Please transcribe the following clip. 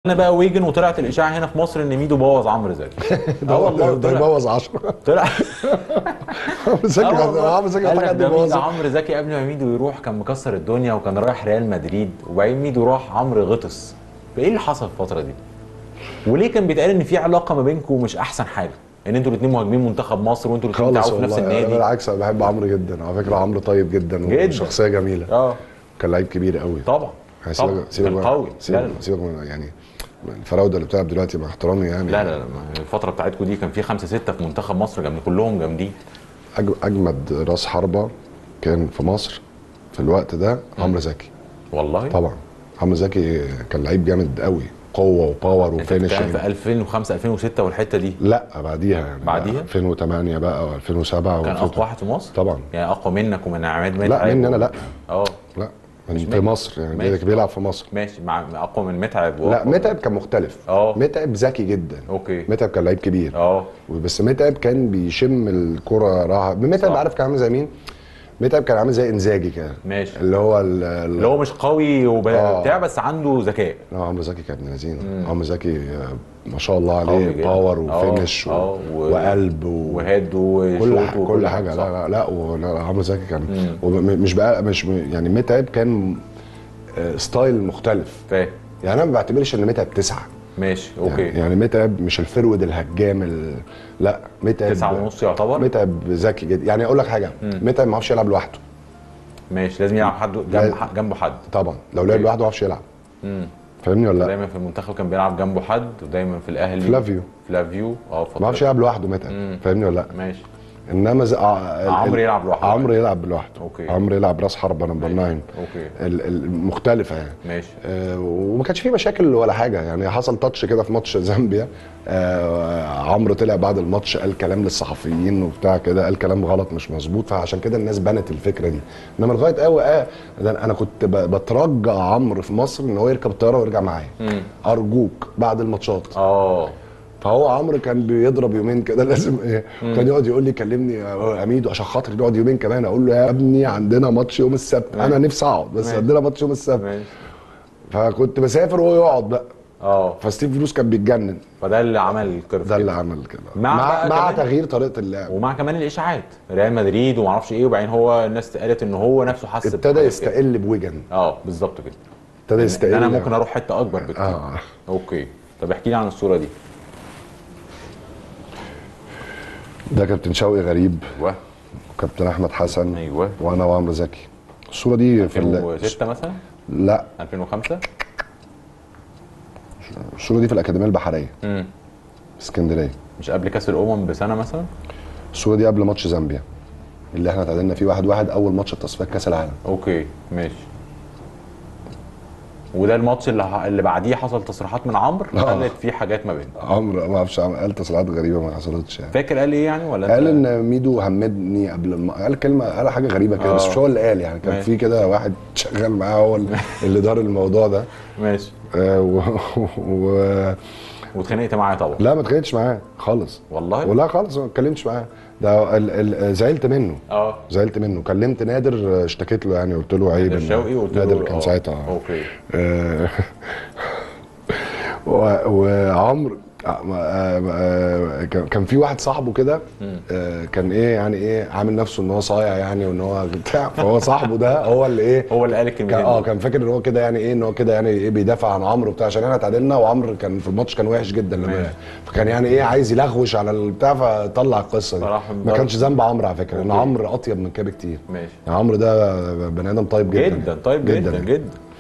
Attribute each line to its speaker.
Speaker 1: انا بقى ويجن وطلعت الاشاعه هنا في مصر ان ميدو بوظ عمرو زكي
Speaker 2: ده
Speaker 1: اه والله
Speaker 2: ده
Speaker 1: طلع
Speaker 2: يبوظ 10
Speaker 1: طلع
Speaker 2: عمرو زكي
Speaker 1: اه والله.
Speaker 2: عمرو زكي
Speaker 1: قال
Speaker 2: محتاج
Speaker 1: لك
Speaker 2: حد
Speaker 1: ده ميدو
Speaker 2: يبوظ
Speaker 1: عمرو زكي قبل ما ميدو يروح كان مكسر الدنيا وكان رايح ريال مدريد وبعدين ميدو راح عمرو غطس فايه اللي حصل في الفتره دي؟ وليه كان بيتقال ان في علاقه ما بينكم مش احسن حاجه؟ ان انتوا الاثنين مهاجمين منتخب مصر وانتوا الاثنين
Speaker 2: خالص
Speaker 1: بتلعبوا في نفس
Speaker 2: والله انا
Speaker 1: النادي
Speaker 2: بالعكس انا بحب عمرو جدا على فكره عمرو طيب جدا
Speaker 1: جدا.
Speaker 2: وشخصيه جميله
Speaker 1: اه
Speaker 2: كان لعيب كبير قوي
Speaker 1: طبعا
Speaker 2: يعني
Speaker 1: طبعا
Speaker 2: سيبك سيبك
Speaker 1: كان
Speaker 2: من-
Speaker 1: قوي لا
Speaker 2: سيبك
Speaker 1: لا
Speaker 2: سيبك من يعني الفراوده اللي بتلعب دلوقتي مع احترامي يعني
Speaker 1: لا لا, لا ما الفتره بتاعتكم دي كان في خمسه سته في منتخب مصر جامد كلهم جامدين
Speaker 2: أج- اجمد راس حربه كان في مصر في الوقت ده عمرو زكي
Speaker 1: والله
Speaker 2: طبعا عمرو زكي كان لعيب جامد قوي قوه وباور
Speaker 1: انت بتتكلم
Speaker 2: وفينشنج
Speaker 1: في 2005 2006 والحته دي
Speaker 2: لا بعديها يعني
Speaker 1: بعديها؟
Speaker 2: 2008 بقى و2007
Speaker 1: كان اقوى واحد في مصر
Speaker 2: طبعا
Speaker 1: يعني اقوى منك ومن عماد متعب
Speaker 2: لا مني انا لا
Speaker 1: اه
Speaker 2: لا من
Speaker 1: مش
Speaker 2: في
Speaker 1: مني.
Speaker 2: مصر يعني
Speaker 1: ماشي.
Speaker 2: كان بيلعب في مصر
Speaker 1: ماشي مع اقوى من متعب
Speaker 2: لا
Speaker 1: وأقوى-
Speaker 2: متعب كان مختلف
Speaker 1: اه.
Speaker 2: متعب ذكي جدا
Speaker 1: اوكي
Speaker 2: متعب كان لعيب كبير
Speaker 1: اه
Speaker 2: بس متعب كان بيشم الكرة راحة متعب
Speaker 1: صح.
Speaker 2: عارف كان عامل زي مين؟ متعب كان عامل زي انزاجي كده
Speaker 1: ماشي
Speaker 2: اللي هو ال- ال-
Speaker 1: اللي هو مش قوي
Speaker 2: اه.
Speaker 1: وبتاع بس عنده ذكاء
Speaker 2: لا عمرو زكي كان ابن لذينه عمرو زكي آه، ما شاء الله
Speaker 1: قوي
Speaker 2: عليه
Speaker 1: جدا.
Speaker 2: باور
Speaker 1: اه،
Speaker 2: وفينش و...
Speaker 1: اه، و-
Speaker 2: وقلب و...
Speaker 1: وهاد
Speaker 2: كل
Speaker 1: وشوط
Speaker 2: ح...
Speaker 1: وكل
Speaker 2: كل حاجه
Speaker 1: صح.
Speaker 2: لا لا لا و- لا، عمرو زكي كان ومش بقى مش يعني متعب كان آه، ستايل مختلف
Speaker 1: فاهم
Speaker 2: يعني انا ما بعتبرش ان متعب تسعه
Speaker 1: ماشي
Speaker 2: يعني,
Speaker 1: اوكي
Speaker 2: يعني متعب مش الفرود الهجام ال... لا متعب
Speaker 1: تسعة ونص يعتبر
Speaker 2: متعب ذكي جدا يعني اقول لك حاجه متعب ما يعرفش يلعب لوحده
Speaker 1: ماشي لازم يلعب حد جنب
Speaker 2: لا.
Speaker 1: جنبه حد
Speaker 2: طبعا لو لعب
Speaker 1: اوكي.
Speaker 2: لوحده ما يعرفش يلعب
Speaker 1: امم
Speaker 2: فاهمني ولا لا
Speaker 1: دايما في المنتخب كان بيلعب جنبه حد ودايما في الاهلي
Speaker 2: فلافيو
Speaker 1: فلافيو اه
Speaker 2: ما يعرفش يلعب لوحده متعب فاهمني ولا لا
Speaker 1: ماشي
Speaker 2: انما ز... آه، ال-
Speaker 1: عمرو
Speaker 2: ال-
Speaker 1: يلعب لوحده
Speaker 2: عمرو يلعب لوحده
Speaker 1: اوكي.
Speaker 2: عمرو يلعب راس حربه نمبر 9
Speaker 1: اوكي
Speaker 2: ال- ال- مختلفه يعني
Speaker 1: ماشي
Speaker 2: آه، وما كانش فيه مشاكل ولا حاجه يعني حصل تاتش كده في ماتش زامبيا آه، عمرو طلع بعد الماتش قال كلام للصحفيين وبتاع كده قال كلام غلط مش مظبوط فعشان كده الناس بنت الفكره دي انما لغايه قوي اه ده انا كنت ب- بترجى عمرو في مصر ان هو يركب الطياره ويرجع معايا
Speaker 1: امم
Speaker 2: ارجوك بعد الماتشات
Speaker 1: اه
Speaker 2: فهو عمرو كان بيضرب يومين كده لازم ايه كان يقعد يقول لي كلمني يا اميدو عشان خاطر نقعد يومين كمان اقول له يا ابني عندنا ماتش يوم السبت انا نفسي اقعد بس
Speaker 1: ماشي.
Speaker 2: عندنا ماتش يوم السبت
Speaker 1: ماشي
Speaker 2: فكنت بسافر وهو يقعد بقى
Speaker 1: اه
Speaker 2: فستيف فلوس كان بيتجنن
Speaker 1: فده اللي عمل الكيرف
Speaker 2: ده اللي
Speaker 1: كده.
Speaker 2: عمل كده
Speaker 1: مع
Speaker 2: مع,
Speaker 1: بقى
Speaker 2: مع
Speaker 1: كمان-
Speaker 2: تغيير طريقه اللعب
Speaker 1: ومع كمان الاشاعات ريال مدريد وما اعرفش ايه وبعدين هو الناس قالت ان هو نفسه حس
Speaker 2: ابتدى
Speaker 1: بحاجة كده.
Speaker 2: يستقل بويجن
Speaker 1: اه بالظبط كده
Speaker 2: ابتدى
Speaker 1: ان
Speaker 2: يستقل
Speaker 1: انا ممكن اروح حته اكبر بكتير
Speaker 2: اه
Speaker 1: اوكي طب احكي لي عن الصوره دي
Speaker 2: ده كابتن شوقي غريب
Speaker 1: ايوه
Speaker 2: وكابتن احمد حسن
Speaker 1: ايوه
Speaker 2: وانا وعمرو زكي الصوره دي في ال...
Speaker 1: 2006 مثلا
Speaker 2: لا
Speaker 1: 2005
Speaker 2: الصوره دي في الاكاديميه البحريه
Speaker 1: امم
Speaker 2: في اسكندريه
Speaker 1: مش قبل كاس الامم بسنه مثلا
Speaker 2: الصوره دي قبل ماتش زامبيا اللي احنا تعادلنا فيه واحد واحد اول ماتش تصفيات كاس العالم
Speaker 1: اوكي ماشي وده الماتش اللي ه... اللي بعديه حصل تصريحات من عمرو
Speaker 2: آه.
Speaker 1: قالت فيه حاجات ما بينهم
Speaker 2: عمرو ما اعرفش عمل- قال تصريحات غريبه ما حصلتش يعني
Speaker 1: فاكر قال ايه يعني ولا
Speaker 2: قال
Speaker 1: انت-
Speaker 2: ان ميدو همدني قبل الم... قال كلمه قال حاجه غريبه كده بس
Speaker 1: آه.
Speaker 2: مش هو اللي قال يعني كان
Speaker 1: ماشي.
Speaker 2: في كده واحد شغال معاه هو اللي- اللي دار الموضوع ده
Speaker 1: ماشي
Speaker 2: آه و... و...
Speaker 1: واتخانقت معاه طبعا
Speaker 2: لا ما اتكلمتش معاه خالص
Speaker 1: والله
Speaker 2: ولا خالص ما اتكلمتش معاه ده ال... ال... زعلت منه
Speaker 1: اه
Speaker 2: زعلت منه كلمت نادر اشتكيت له يعني قلت له عيب
Speaker 1: نادر
Speaker 2: إن-
Speaker 1: شوقي وقلت له
Speaker 2: نادر كان
Speaker 1: آه.
Speaker 2: ساعتها
Speaker 1: اوكي
Speaker 2: آه، و- وعمرو آه، آه، آه، كان كان في واحد صاحبه كده آه، كان ايه يعني ايه عامل نفسه ان هو صايع يعني وان هو بتاع فهو صاحبه ده هو اللي ايه
Speaker 1: هو اللي قال
Speaker 2: كان
Speaker 1: الكلمتين
Speaker 2: اه
Speaker 1: دول.
Speaker 2: كان فاكر ان هو كده يعني ايه ان هو كده يعني ايه بيدافع عن عمرو بتاع عشان احنا اتعادلنا وعمرو كان في الماتش كان وحش جدا لما
Speaker 1: ماشي.
Speaker 2: فكان يعني ايه عايز يلغوش على البتاع فطلع القصه دي
Speaker 1: صراحة
Speaker 2: ما كانش ذنب عمرو على فكره لان
Speaker 1: أوكي.
Speaker 2: عمرو اطيب من كده بكتير
Speaker 1: ماشي
Speaker 2: يعني عمرو ده بني ادم طيب جدا
Speaker 1: جدا طيب جدا جدا, جدا.